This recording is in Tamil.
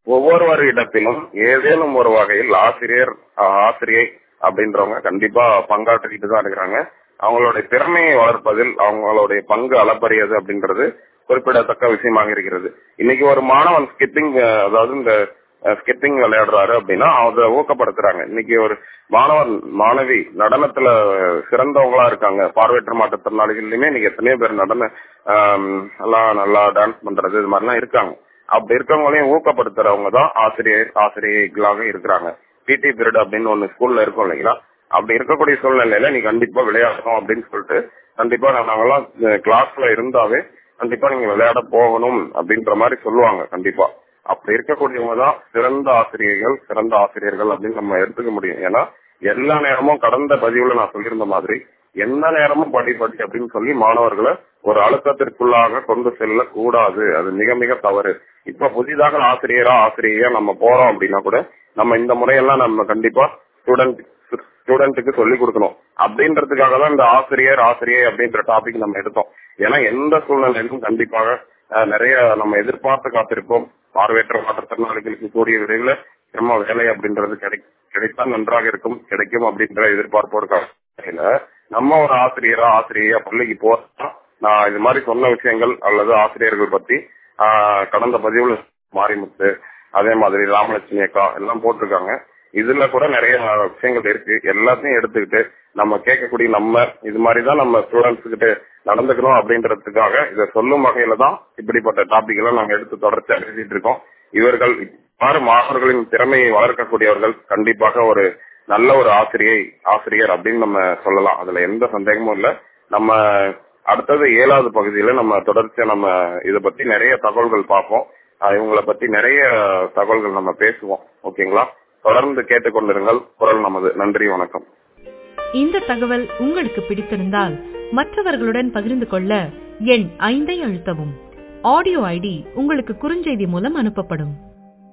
ஒவ்வொருவர் இடத்திலும் ஏதேனும் ஒரு வகையில் ஆசிரியர் ஆஹ், ஆசிரியை அப்படின்றவங்க கண்டிப்பா பங்காற்றிக்கிட்டு தான் இருக்கிறாங்க அவங்களுடைய திறமையை வளர்ப்பதில் அவங்களுடைய பங்கு அளப்பரியது அப்படின்றது குறிப்பிடத்தக்க விஷயமாக இருக்கிறது இன்னைக்கு ஒரு மாணவன் ஸ்கிப்பிங் அதாவது இந்த ஸ்கிப்பிங் விளையாடுறாரு அப்படின்னா அதை ஊக்கப்படுத்துறாங்க இன்னைக்கு ஒரு மாணவன் மாணவி நடனத்துல சிறந்தவங்களா இருக்காங்க பார்வையற்ற மாற்றுத்திறனாளிகள்லயுமே இன்னைக்கு எத்தனையோ பேர் நடன ஆம், எல்லாம் நல்லா டான்ஸ் பண்றது இது மாதிரிலாம் இருக்காங்க அப்படி இருக்கவங்களையும் ஊக்கப்படுத்துறவங்க தான் ஆசிரியர் ஆசிரியர்களாக இருக்கிறாங்க பிடி பீரியட் அப்படின்னு ஒண்ணு ஸ்கூல்ல இருக்கும் இல்லைங்களா அப்படி இருக்கக்கூடிய சூழ்நிலையில நீ கண்டிப்பா விளையாடணும் அப்படின்னு சொல்லிட்டு கண்டிப்பா நாங்கெல்லாம் கிளாஸ்ல இருந்தாவே கண்டிப்பா நீங்க விளையாட போகணும் அப்படின்ற மாதிரி சொல்லுவாங்க கண்டிப்பா அப்படி இருக்கக்கூடியவங்க தான் சிறந்த ஆசிரியர்கள் சிறந்த ஆசிரியர்கள் அப்படின்னு நம்ம எடுத்துக்க முடியும் ஏன்னா எல்லா நேரமும் கடந்த பதிவுல நான் சொல்லியிருந்த மாதிரி எந்த நேரமும் படி படி அப்படின்னு சொல்லி மாணவர்களை ஒரு அழுத்தத்திற்குள்ளாக கொண்டு செல்ல கூடாது அது மிக மிக தவறு இப்ப புதிதாக ஆசிரியரா ஆசிரியரா நம்ம போறோம் அப்படின்னா கூட நம்ம இந்த முறையெல்லாம் நம்ம கண்டிப்பா ஸ்டூடெண்ட் ஸ்டூடெண்ட்டுக்கு சொல்லி கொடுக்கணும் அப்படின்றதுக்காக தான் இந்த ஆசிரியர் ஆசிரியை அப்படின்ற டாபிக் நம்ம எடுத்தோம் ஏன்னா எந்த சூழ்நிலையிலும் கண்டிப்பாக அஹ், நிறைய நம்ம எதிர்பார்த்து காத்திருப்போம் பார்வையற்ற மாற்றுத்திறனாளிகளுக்கு கூடிய விரைவில் நம்ம வேலை அப்படின்றது கிடை கிடைத்தால் நன்றாக இருக்கும் கிடைக்கும் அப்படின்ற எதிர்பார்ப்போடு காலையில நம்ம ஒரு ஆசிரியரா ஆசிரியா பள்ளிக்கு போறோம்னா நான் இது மாதிரி சொன்ன விஷயங்கள் அல்லது ஆசிரியர்கள் பத்தி ஆஹ், கடந்த பதிவுல மாரிமுத்து அதே மாதிரி ராமலட்சுமி அக்கா எல்லாம் போட்டிருக்காங்க இதுல கூட நிறைய விஷயங்கள் இருக்கு எல்லாத்தையும் எடுத்துக்கிட்டு நம்ம கேட்கக்கூடிய நம்ம இது மாதிரி தான் நம்ம ஸ்டூடெண்ட்ஸ் கிட்ட நடந்துக்கணும் அப்படின்றதுக்காக இதை சொல்லும் வகையில தான் இப்படிப்பட்ட டாபிக் எல்லாம் நாங்க எடுத்து தொடர்ச்சியா எழுதிட்டு இருக்கோம் இவர்கள் இவ்வாறு மாணவர்களின் திறமையை வளர்க்கக்கூடியவர்கள் கண்டிப்பாக ஒரு நல்ல ஒரு ஆசிரியை ஆசிரியர் அப்படின்னு நம்ம சொல்லலாம் அதுல எந்த சந்தேகமும் இல்ல நம்ம அடுத்தது ஏழாவது பகுதியில நம்ம தொடர்ச்சியா நம்ம இதை பத்தி நிறைய தகவல்கள் பார்ப்போம் ஆஹ் இவங்களை பத்தி நிறைய தகவல்கள் நம்ம பேசுவோம் ஓகேங்களா தொடர்ந்து கேட்டுக்கொண்டிருங்கள் குரல் நமது நன்றி வணக்கம் இந்த தகவல் உங்களுக்கு பிடித்திருந்தால் மற்றவர்களுடன் பகிர்ந்து கொள்ள எண் ஐந்தை அழுத்தவும் ஆடியோ ஐடி உங்களுக்கு குறுஞ்செய்தி மூலம் அனுப்பப்படும்